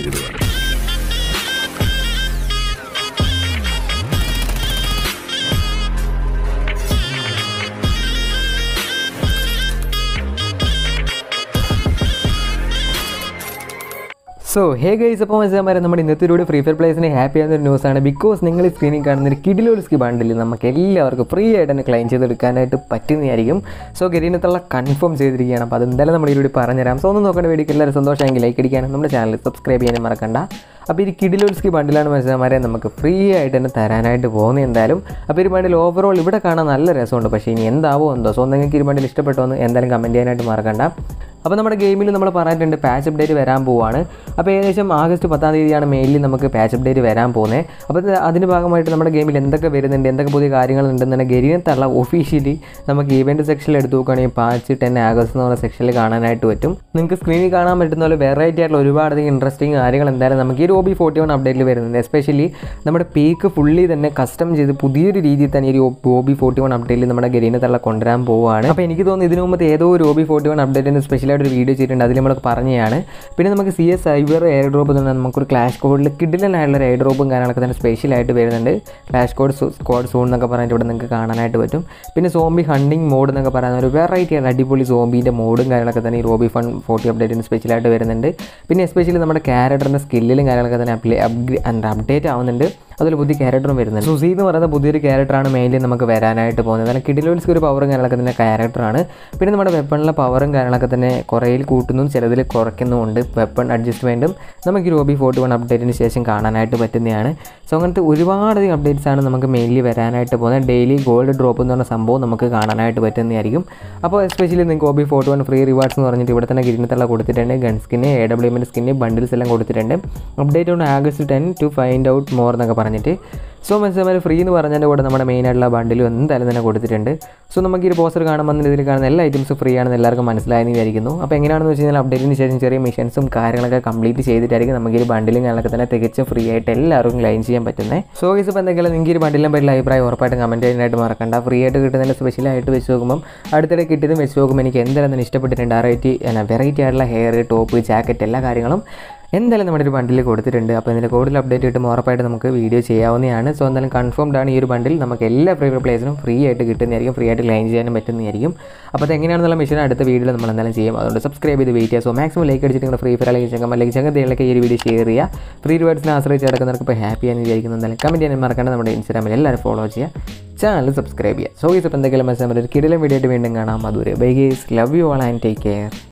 പങ്കിടുക so hey guys അപ്പോൾ മനസ്സിലാമാരെ നമ്മുടെ ഇന്നത്തെ ഒരു ഫ്രീ ഫയർ പ്ലേസിനെ ഹാപ്പി ആകുന്ന ഒരു ന്യൂസാണ് ബിക്കോസ് നിങ്ങൾ ഈ സ്ക്രീനിൽ കാണുന്ന ഒരു കിഡിലോസ്കി ബണ്ടിൽ നമുക്ക് എല്ലാവർക്കും ഫ്രീ ആയിട്ട് തന്നെ ക്ലെയിം ചെയ്തെടുക്കാനായിട്ട് പറ്റുന്നതായിരിക്കും സോ ഗരീനത്തുള്ള കൺഫേം ചെയ്തിരിക്കുകയാണ് അപ്പോൾ അതെന്തായാലും നമ്മൾ ഇതിലൂടെ പറഞ്ഞുതരാം സോ ഒന്ന് നോക്കേണ്ട വീഡിയോക്ക് എല്ലാവരും സന്തോഷമെങ്കിൽ ലൈക്ക് അടിക്കാനും നമ്മുടെ ചാനൽ സബ്സ്ക്രൈബ് ചെയ്യാനും മറക്കണ്ട അപ്പോൾ ഈ കിഡിലോസ്കി ബണ്ടിലാണ് മനസ്സിലാമാരെ നമുക്ക് ഫ്രീ ആയിട്ട് തന്നെ തരാനായിട്ട് പോകുന്നത് എന്തായാലും അപ്പോൾ ഈ ബണ്ടിൽ ഓവറോൾ ഇവിടെ കാണാൻ നല്ല രസമുണ്ട് പക്ഷേ ഇനി എന്താവോ എന്തോ സോ നിങ്ങൾക്ക് ഈ ബണ്ടിൽ ഇഷ്ടപ്പെട്ടോ എന്ന് എന്തായാലും കമൻറ്റ് ചെയ്യാനായിട്ട് മറക്കണ്ട അപ്പോൾ നമ്മുടെ ഗെയിമിൽ നമ്മൾ പറഞ്ഞിട്ടുണ്ട് പാച്ച് അപ്ഡേറ്റ് വരാൻ പോവാണ് അപ്പോൾ ഏകദേശം ആഗസ്റ്റ് പത്താം തീയതിയാണ് മെയിലിൽ നമുക്ക് പാച്ച് അപ്ഡേറ്റ് വരാൻ പോകുന്നത് അപ്പോൾ ഇത് അതിൻ്റെ ഭാഗമായിട്ട് നമ്മുടെ ഗെയിമിൽ എന്തൊക്കെ വരുന്നുണ്ട് എന്തൊക്കെ പുതിയ കാര്യങ്ങളുണ്ടെന്ന് ഗരീനത്തുള്ള ഒഫീഷ്യലി നമുക്ക് ഈവൻറ്റ് സെക്ഷനിൽ എടുത്ത് നോക്കുകയാണെങ്കിൽ പാച്ച് ടെൻ ആഗസ്റ്റ് എന്ന് പറഞ്ഞ സെക്ഷനിൽ കാണാനായിട്ട് പറ്റും നിങ്ങൾക്ക് സ്ക്രീനിൽ കാണാൻ പറ്റുന്ന പോലെ വെറൈറ്റി ആയിട്ടുള്ള ഒരുപാടധികം ഇൻട്രസ്റ്റിംഗ് കാര്യങ്ങൾ എന്തായാലും നമുക്ക് ഈ ഒരു ഒബി ഫോർട്ടി വൺ അപ്ഡേറ്റിൽ വരുന്നുണ്ട് എസ്പെഷ്യലി നമ്മുടെ പീക്ക് ഫുള്ളി തന്നെ കസ്റ്റം ചെയ്ത് പുതിയൊരു രീതിയിൽ തന്നെ ഈ ഒരു ഒബി ഫോർട്ടി വൺ അപ്ഡേറ്റിൽ നമ്മുടെ ഗരീനത്തുള്ള കൊണ്ടുവരാൻ പോവുകയാണ് അപ്പോൾ എനിക്ക് തോന്നുന്നു ഇതിനു മുമ്പ് ഏതോ ഒരു ഒബി ഫോർട്ടി വൺ അപ്ഡേറ്റിന് സ്പെഷ്യലായിട്ട് ഒരു വീഡിയോ ചെയ്തിട്ടുണ്ട് അതിൽ നമ്മൾ പറഞ്ഞതാണ് പിന്നെ നമുക്ക് C S cyber air drop തന്നെ നമുക്കൊരു ക്ലാഷ് കോഡിൽ കിഡിലനായിട്ടുള്ള ഒരു എയർ ഡ്രോപ്പും കാര്യങ്ങളൊക്കെ തന്നെ സ്പെഷ്യലായിട്ട് വരുന്നുണ്ട് ക്ലാഷ് കോഡ് സ്ക്വാഡ് സൂൺ എന്നൊക്കെ പറഞ്ഞിട്ട് ഇവിടെ നിങ്ങൾക്ക് കാണാനായിട്ട് പറ്റും പിന്നെ സോംബി ഹണ്ടിങ് മോഡ് എന്നൊക്കെ പറയുന്ന ഒരു വെറൈറ്റി ആണ് അടിപൊളി സോംബീൻ്റെ മോഡും കാര്യങ്ങളൊക്കെ തന്നെ ഈ റോബി ഫൺ ഫോർട്ടി അപ്ഡേറ്റിന് സ്പെഷ്യലായിട്ട് വരുന്നുണ്ട് പിന്നെ എസ്പെഷ്യലി നമ്മുടെ ക്യാരക്ടറിൻ്റെ സ്കില്ലിലും കാര്യങ്ങളൊക്കെ തന്നെ അപ്ലേ അപ്ഡേറ്റ് ആവുന്നുണ്ട് അതിൽ പുതിയ ക്യാരക്ടറും വരുന്നുണ്ട് സുസി എന്ന് പറയുന്ന പുതിയൊരു ക്യാരക്ടറാണ് മെയിൻലി നമുക്ക് വരാനായിട്ട് പോകുന്നത് കാരണം കിഡിലോൽസ്ക്ക് ഒരു പവറും കാര്യങ്ങളൊക്കെ തന്നെ ക്യാരക്ടറാണ് പിന്നെ നമ്മുടെ വെപ്പണിലെ പവറും കാര്യങ്ങളൊക്കെ തന്നെ കുറേയിൽ കൂട്ടുന്നു ചിലതിൽ കുറയ്ക്കുന്നുമുണ്ട് വെപ്പൺ അഡ്ജസ്റ്റ്മെൻറ്റും നമുക്ക് ഈ റോബി ഫോർട്ടി വൺ അപ്ഡേറ്റിന് ശേഷം കാണാനായിട്ട് പറ്റുന്നതാണ് സോ അങ്ങനത്തെ ഒരുപാടധികം അപ്ഡേറ്റ്സ് ആണ് നമുക്ക് മെയിൻലി വരാനായിട്ട് പോകുന്നത് ഡെയിലി ഗോൾഡ് ഡ്രോപ്പ് എന്ന് പറഞ്ഞ സംഭവം നമുക്ക് കാണാനായിട്ട് പറ്റുന്നതായിരിക്കും അപ്പോൾ എസ്പെഷ്യലി നിങ്ങൾക്ക് OB forty one free rewards എന്ന് പറഞ്ഞിട്ട് ഇവിടെ തന്നെ ഗിരിനത്തുള്ള കൊടുത്തിട്ടുണ്ട് ഗൺ സ്കിന്ന് എ ഡബ്ല്യു എമ്മിൻ്റെ സ്കിന്ന് ബണ്ടിൽസ് എല്ലാം കൊടുത്തിട്ടുണ്ട് update on August ten to find out more എന്നൊക്കെ പറഞ്ഞിട്ട് സോ മനസ്സിലാൽ ഫ്രീ എന്ന് പറഞ്ഞതിൻ്റെ കൂടെ നമ്മുടെ മെയിൻ ആയിട്ടുള്ള ബണ്ടിലും എന്തായാലും തന്നെ കൊടുത്തിട്ടുണ്ട് സോ നമുക്ക് ഈ ഒരു പോസ്റ്റർ കാണുമ്പോൾ ഇതിൽ കാണുന്ന എല്ലാ ഐറ്റംസും ഫ്രീ ആണെന്ന് എല്ലാവർക്കും മനസ്സിലായെന്ന് വിചാരിക്കുന്നു അപ്പോൾ എങ്ങനെയാണെന്ന് വെച്ച് കഴിഞ്ഞാൽ അപ്ഡേറ്റിന് ശേഷം ചെറിയ മിഷൻസും കാര്യങ്ങളൊക്കെ കംപ്ലീറ്റ് ചെയ്തിട്ടായിരിക്കും നമുക്ക് ഈ ഒരു ബണ്ടിലും കാര്യങ്ങളൊക്കെ തന്നെ തികച്ചും ഫ്രീ ആയിട്ട് എല്ലാവർക്കും ലൈൻ ചെയ്യാൻ പറ്റുന്നത് സോ ഗൈസ് ഇപ്പോൾ എന്തെങ്കിലും നിങ്ങൾക്ക് ഈ ഒരു ബണ്ടിലും പറ്റില്ല അഭിപ്രായം ഉറപ്പായിട്ടും കമൻറ്റ് ചെയ്യാനായിട്ട് മറക്കണ്ട ഫ്രീ ആയിട്ട് കിട്ടുന്നതിൽ സ്പെഷ്യലായിട്ട് വെച്ച് നോക്കുമ്പോൾ അടുത്തിടെ കിട്ടിയതും വെച്ച് നോക്കുമ്പോൾ എനിക്ക് എന്തായാലും തന്നെ ഇഷ്ടപ്പെട്ടിട്ടുണ്ട് വെറൈറ്റി വെറൈറ്റി ആയിട്ടുള്ള ഹെയർ ടോപ്പ് ജാക്കറ്റ് എല്ലാ കാര്യങ്ങളും എന്തായാലും നമ്മുടെ ഒരു ബണ്ടിൽ കൊടുത്തിട്ടുണ്ട് അപ്പോൾ ഇതിൻ്റെ കൂടുതൽ അപ്ഡേറ്റ് കിട്ടുമ്പോൾ ഉറപ്പായിട്ട് നമുക്ക് വീഡിയോ ചെയ്യാവുന്നതാണ് സോ എന്തായാലും കൺഫേംഡ് ആണ് ഈ ഒരു ബണ്ടിൽ നമുക്ക് എല്ലാ ഫ്രീ പ്ലേസിനും ഫ്രീ ആയിട്ട് കിട്ടുന്നതായിരിക്കും ഫ്രീ ആയിട്ട് ക്ലെയിം ചെയ്യാനും പറ്റുന്നതായിരിക്കും അപ്പോൾ അത് എങ്ങനെയാണെന്നുള്ള മിഷൻ അടുത്ത വീഡിയോയിൽ നമ്മൾ എന്തായാലും ചെയ്യും അതുകൊണ്ട് സബ്സ്ക്രൈബ് ചെയ്ത് വെയിറ്റ് ചെയ്യുക സോ മാക്സിമം ലൈക്ക് അടിച്ചിട്ട് നിങ്ങൾ ഫ്രീ ഫയർ അല്ലെങ്കിൽ ചെങ്ങം അല്ലെങ്കിൽ ചെങ്ങത്തേലൊക്കെ ഈ ഒരു വീഡിയോ ഷെയർ ചെയ്യുക ഫ്രീ റിവാർഡ്സിനെ ആശ്രയിച്ച് കിടക്കുന്നവർക്ക് ഇപ്പോൾ ഹാപ്പി ആണെന്ന് വിചാരിക്കുന്നു എന്തായാലും കമൻറ്റ് ചെയ്യാൻ മറക്കേണ്ട നമ്മുടെ ഇൻസ്റ്റാഗ്രാമിൽ എല്ലാവരും ഫോളോ ചെയ്യുക ചാനൽ സബ്സ്ക്രൈബ് ചെയ്യുക സോ ഗീസ് ഇപ്പോൾ എന്തെങ്കിലും മനസ്സിലാകുമ്പോൾ ഒരു കിടിലം വീഡിയോ ആയിട്ട് വീണ്ടും കാണാം അതുവരെ bye guys love you all and take care